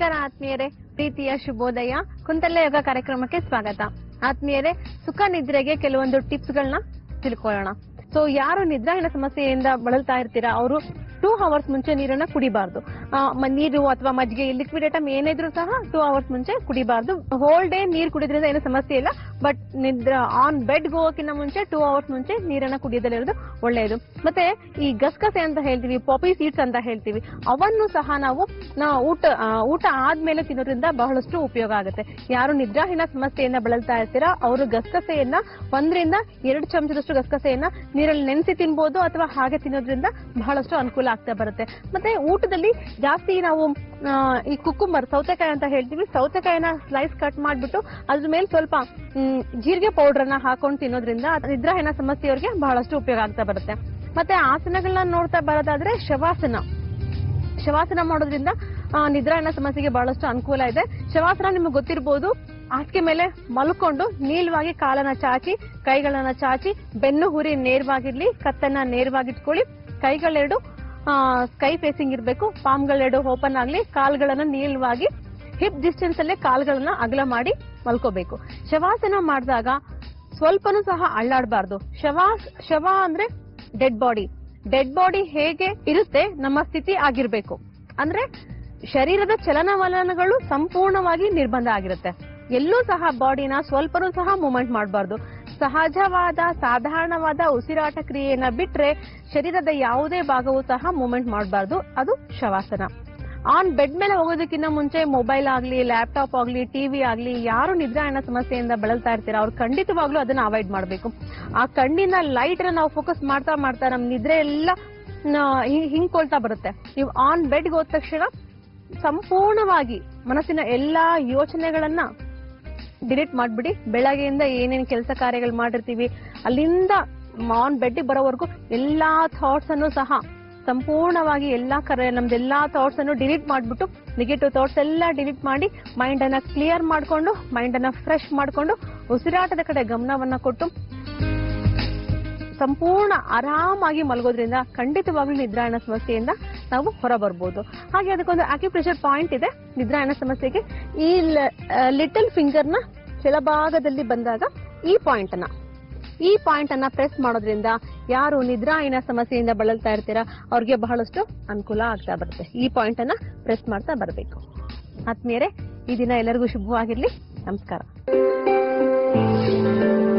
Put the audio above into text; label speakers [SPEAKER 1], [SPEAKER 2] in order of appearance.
[SPEAKER 1] ನಮಸ್ಕಾರ ಆತ್ಮೀಯರೇ ಪ್ರೀತಿಯ ಶುಭೋದಯ ಕುಂತಲ್ಲ ಯೋಗ ಕಾರ್ಯಕ್ರಮಕ್ಕೆ ಸ್ವಾಗತ ಆತ್ಮೀಯರೇ ಸುಖ ನಿದ್ರೆಗೆ ಕೆಲವೊಂದು ಟಿಪ್ಸ್ ಗಳನ್ನ ತಿಳ್ಕೊಳ್ಳೋಣ ಸೊ ಯಾರು ನಿದ್ರಾಹೀನ ಸಮಸ್ಯೆಯಿಂದ ಬಳಲ್ತಾ ಇರ್ತೀರಾ ಅವರು ಟೂ ಅವರ್ಸ್ ಮುಂಚೆ ನೀರನ್ನ ಕುಡಿಬಾರ್ದು ಆ, ಮ- ನೀರು ಅಥವಾ ಮಜ್ಜಿಗೆ ಲಿಕ್ವಿಡ್ ಐಟಮ್ ಏನಿದ್ರು ಸಹ ಟೂ ಅವರ್ಸ್ ಮುಂಚೆ ಕುಡಿಬಾರ್ದು ಹೋಲ್ ಡೇ ನೀರ್ ಕುಡಿದ್ರಿಂದ ಏನು ಸಮಸ್ಯೆ ಇಲ್ಲ ಬಟ್ ನಿದ್ರ ಆನ್ ಬೆಡ್ ಹೋಗೋಕ್ಕಿಂತ ಮುಂಚೆ ಟೂ ಅವರ್ಸ್ ಮುಂಚೆ ನೀರನ್ನ ಕುಡಿಯೋದಲ್ಲಿರೋದು ಒಳ್ಳೆಯದು ಮತ್ತೆ ಈ ಗಸಗಸೆ ಅಂತ ಹೇಳ್ತೀವಿ ಪಾಪಿ ಸೀಡ್ಸ್ ಅಂತ ಹೇಳ್ತೀವಿ ಅವನ್ನು ಸಹ ನಾವು ನಾ- ಊಟ ಆ, ಊಟ ಆದ್ಮೇಲೆ ತಿನ್ನೋದ್ರಿಂದ ಬಹಳಷ್ಟು ಉಪಯೋಗ ಆಗುತ್ತೆ ಯಾರು ನಿದ್ರಾಹೀನ ಸಮಸ್ಯೆಯಿಂದ ಬಳಲ್ತಾ ಇರ್ತೀರಾ ಅವರು ಗಸಗಸೆಯನ್ನ ಒಂದರಿಂದ ಎರಡು ಚಮಚದಷ್ಟು ಗಸಗಸೆಯನ್ನ ನೀರಲ್ಲಿ ನೆನೆಸಿ ತಿನ್ಬೋದು ಅಥವಾ ಹಾಗೆ ತಿನ್ನೋದ್ರಿಂದ ಬಹಳಷ್ಟು ಅನುಕೂಲ ಆಗ್ತಾ ಬರುತ್ತೆ ಮತ್ತೆ ಊಟದಲ್ಲಿ ಜಾಸ್ತಿ ನಾವು ಆ, ಈ ಕುಕ್ಕುಂಬರ್ ಸೌತೆಕಾಯಿ ಅಂತ ಹೇಳ್ತೀವಿ ಸೌತೆಕಾಯಿನ ಸ್ಲೈಸ್ ಕಟ್ ಮಾಡ್ಬಿಟ್ಟು ಅದ್ರ ಮೇಲೆ ಸ್ವಲ್ಪ ಮ್, ಜೀರಿಗೆ ಪೌಡರ್ ಅನ್ನ ಹಾಕೊಂಡು ತಿನ್ನೋದ್ರಿಂದ ನಿದ್ರಾಹೀನ ಸಮಸ್ಯೆಯವ್ರಿಗೆ ಬಹಳಷ್ಟು ಉಪಯೋಗ ಆಗ್ತಾ ಬರುತ್ತೆ ಮತ್ತೆ ಆಸನಗಳನ್ನ ನೋಡ್ತಾ ಬರೋದಾದ್ರೆ ಶವಾಸನ ಶವಾಸನ ಮಾಡೋದ್ರಿಂದ ಆ, ನಿದ್ರಾಹೀನ ಸಮಸ್ಯೆಗೆ ಬಹಳಷ್ಟು ಅನುಕೂಲ ಇದೆ ಶವಾಸನ ನಿಮ್ಗೆ ಗೊತ್ತಿರ್ಬೋದು ಹಾಸಿಗೆ ಮೇಲೆ ಮಲ್ಕೊಂಡು ನೀಳವಾಗಿ ಕಾಲನ್ನ ಚಾಚಿ ಕೈಗಳನ್ನ ಚಾಚಿ ಬೆನ್ನು ಹುರಿ ನೇರವಾಗಿರ್ಲಿ ಕತ್ತನ್ನ ನೇರವಾಗಿಟ್ಕೊಳ್ಳಿ ಕೈಗಳೆರಡು ಕೈ ಫೇಸಿಂಗ್ ಇರಬೇಕು ಪಾಮ್ಗಳೆರಡು ಓಪನ್ ಆಗ್ಲಿ ಕಾಲ್ಗಳನ್ನ ನೀಳವಾಗಿ ಹಿಪ್ ಡಿಸ್ಟೆನ್ಸ್ ಅಲ್ಲೇ ಕಾಲ್ಗಳನ್ನ ಅಗಲ ಮಾಡಿ ಮಲ್ಕೋಬೇಕು ಶವಾಸನ ಮಾಡಿದಾಗ ಸ್ವಲ್ಪನೂ ಸಹ ಅಳ್ಳಾಡಬಾರ್ದು ಶವಾಸ್ ಶವ ಅಂದ್ರೆ ಡೆಡ್ ಬಾಡಿ ಡೆಡ್ ಬಾಡಿ ಹೇಗೆ ಇರುತ್ತೆ ನಮ್ಮ ಸ್ಥಿತಿ ಆಗಿರ್ಬೇಕು ಅಂದ್ರೆ ಶರೀರದ ಚಲನವಲನಗಳು ಸಂಪೂರ್ಣವಾಗಿ ನಿರ್ಬಂಧ ಆಗಿರುತ್ತೆ ಎಲ್ಲೂ ಸಹ ಬಾಡಿನ ಸ್ವಲ್ಪನೂ ಸಹ ಮೂವ್ಮೆಂಟ್ ಮಾಡಬಾರ್ದು ಸಹಜವಾದ ಸಾಧಾರಣವಾದ ಉಸಿರಾಟ ಕ್ರಿಯೆಯನ್ನ ಬಿಟ್ರೆ ಶರೀರದ ಯಾವುದೇ ಭಾಗವೂ ಸಹ ಮೂವ್ಮೆಂಟ್ ಮಾಡಬಾರ್ದು ಅದು ಶವಾಸನ ಆನ್ ಬೆಡ್ ಮೇಲೆ ಹೋಗೋದಕ್ಕಿಂತ ಮುಂಚೆ ಮೊಬೈಲ್ ಆಗ್ಲಿ ಲ್ಯಾಪ್ಟಾಪ್ ಆಗ್ಲಿ ಟಿವಿ ಆಗ್ಲಿ ಯಾರು ನಿದ್ರಾಯಣ ಸಮಸ್ಯೆಯಿಂದ ಬಳಲ್ತಾ ಇರ್ತೀರಾ ಅವ್ರು ಖಂಡಿತವಾಗ್ಲೂ ಅದನ್ನ ಅವಾಯ್ಡ್ ಮಾಡಬೇಕು ಆ ಕಣ್ಣಿನ ಲೈಟ್ ನಾವು ಫೋಕಸ್ ಮಾಡ್ತಾ ಮಾಡ್ತಾ ನಮ್ ನಿದ್ರೆ ಎಲ್ಲ ನ- ಹಿ- ಹಿಂಗ್ಕೊಳ್ತಾ ಬರುತ್ತೆ ನೀವು ಆನ್ ಬೆಡ್ಗೆ ಹೋದ ತಕ್ಷಣ ಸಂಪೂರ್ಣವಾಗಿ ಮನಸ್ಸಿನ ಎಲ್ಲಾ ಯೋಚನೆಗಳನ್ನ ಡಿಲೀಟ್ ಮಾಡ್ಬಿಡಿ ಬೆಳಗ್ಗೆಯಿಂದ ಏನೇನ್ ಕೆಲಸ ಕಾರ್ಯಗಳು ಮಾಡಿರ್ತೀವಿ ಅಲ್ಲಿಂದ ಆನ್ ಬೆಡ್ ಬರೋವರೆಗೂ ಎಲ್ಲಾ ಥಾಟ್ಸ್ ಅನ್ನು ಸಹ ಸಂಪೂರ್ಣವಾಗಿ ಎಲ್ಲಾ ಕರೆ ನಮ್ದೆಲ್ಲಾ ಥಾಟ್ಸ್ ಅನ್ನು ಡಿಲೀಟ್ ಮಾಡ್ಬಿಟ್ಟು ನೆಗೆಟಿವ್ ಥಾಟ್ಸ್ ಎಲ್ಲ ಡಿಲೀಟ್ ಮಾಡಿ ಮೈಂಡ್ ಅನ್ನ ಕ್ಲಿಯರ್ ಮಾಡ್ಕೊಂಡು ಮೈಂಡ್ ಅನ್ನ ಫ್ರೆಶ್ ಮಾಡ್ಕೊಂಡು ಉಸಿರಾಟದ ಕಡೆ ಗಮನವನ್ನ ಕೊಟ್ಟು ಸಂಪೂರ್ಣ ಆರಾಮಾಗಿ ಮಲಗೋದ್ರಿಂದ ಖಂಡಿತವಾಗ್ಲೂ ನಿದ್ರಾಯಣ ಸಮಸ್ಯೆಯಿಂದ ನಾವು ಹೊರ ಬರ್ಬೋದು ಹಾಗೆ ಅದಕ್ಕೊಂದು ಆಕ್ಯುಪ್ರೆಷರ್ ಪಾಯಿಂಟ್ ಇದೆ ನಿದ್ರಾಯಣ ಸಮಸ್ಯೆಗೆ ಈ ಲಿಟಲ್ ಫಿಂಗರ್ನ ಕೆಳಭಾಗದಲ್ಲಿ ಬಂದಾಗ ಈ ಪಾಯಿಂಟ್ ಅನ್ನ ಈ ಪಾಯಿಂಟ್ ಅನ್ನ ಪ್ರೆಸ್ ಮಾಡೋದ್ರಿಂದ ಯಾರು ನಿದ್ರಾಹೀನ ಸಮಸ್ಯೆಯಿಂದ ಬಳಲ್ತಾ ಇರ್ತೀರಾ ಅವ್ರಿಗೆ ಬಹಳಷ್ಟು ಅನುಕೂಲ ಆಗ್ತಾ ಬರುತ್ತೆ ಈ ಪಾಯಿಂಟ್ ಅನ್ನ ಪ್ರೆಸ್ ಮಾಡ್ತಾ ಬರಬೇಕು ಆತ್ಮೀಯರೇ ಈ ದಿನ ಎಲ್ಲರಿಗೂ ಶುಭವಾಗಿರ್ಲಿ ನಮಸ್ಕಾರ